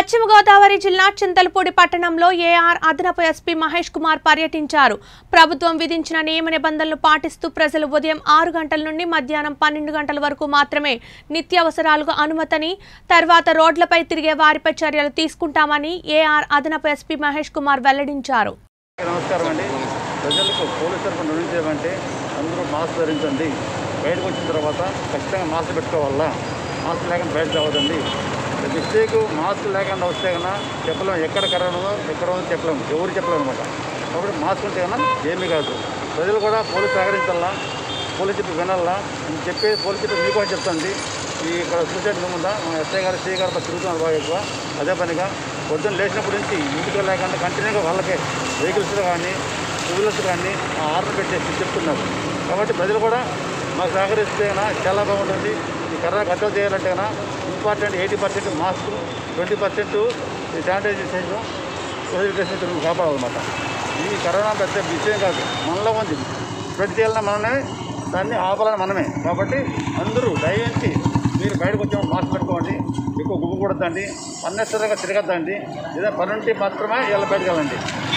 పశ్చిమ గోదావరి జిల్లా చింతలపూడి పట్టణంలో ఏఆర్ అదనపు ఎస్పీ మహేష్ కుమార్ పర్యటించారు ప్రభుత్వం విధించిన నియమ నిబంధనలు పాటిస్తూ ప్రజలు ఉదయం ఆరు గంటల నుండి మధ్యాహ్నం పన్నెండు గంటల వరకు మాత్రమే నిత్యావసరాలకు అనుమతని తర్వాత రోడ్లపై తిరిగే వారిపై చర్యలు తీసుకుంటామని ఏఆర్ అదనపు ఎస్పీ మహేష్ కుమార్ వెల్లడించారు నమస్కారం అండి ప్రజలకు పోలీసు తరఫున నిర్ణయించేమంటే అందరూ మాస్క్ ధరించండి బయటకు వచ్చిన తర్వాత ఖచ్చితంగా మాస్క్ పెట్టుకోవాలా మాస్క్ లేకుండా బయట రావద్దండి మిస్టేక్ మాస్క్ లేకుండా వస్తే కన్నా చెప్పలేము ఎక్కడ కరోనా ఉందో ఎక్కడ ఉందో చెప్పలేము ఎవరు చెప్పలేము అనమాట కాబట్టి మాస్క్ ఉంటే కన్నా ఏమీ కాదు ప్రజలు కూడా పోలీసు సహకరించాలా పోలీసు చెప్పి వినాలా అని చెప్పి పోలీసు చెప్పి మీకు అని చెప్తుంది ఈ ఇక్కడ సూసైడ్ ఉందా మా ఎస్ఐ గారు సిఐ గారు తిరుగుతున్నారు బాగా ఎక్కువ అదే పనిగా పొద్దున్న లేచినప్పటి నుంచి ఇంటికి లేకుండా కంటిన్యూగా వాళ్ళకే వెహికల్స్లో కానీ టూవీలర్స్ కానీ ఆ ఆర్డర్ పెట్టేసి చెప్తున్నారు కాబట్టి ప్రజలు కూడా మాకు సహకరిస్తే కన్నా చాలా బాగుంటుంది ఈ కరోనా కంట్రోల్ చేయాలంటే కన్నా important eighty percent mask twenty percent sanitization social distance కాపాడాలన్నమాట ఈ కరోనా పెద్ద విషయం కాదు మనలో ఉంది స్ప్రెడ్ చేయాలన్నా మనమే దాన్ని ఆపాలని మనమే కాబట్టి అందరూ దయించి మీరు బయటకు వచ్చాము మాస్క్ పెట్టుకోండి ఎక్కువ గుమ్ము కొడద్దండి అన్నెసరిగా తిరగద్దండి ఏదైనా పని ఉంటే మాత్రమే ఇలా బయటకు వెళ్ళండి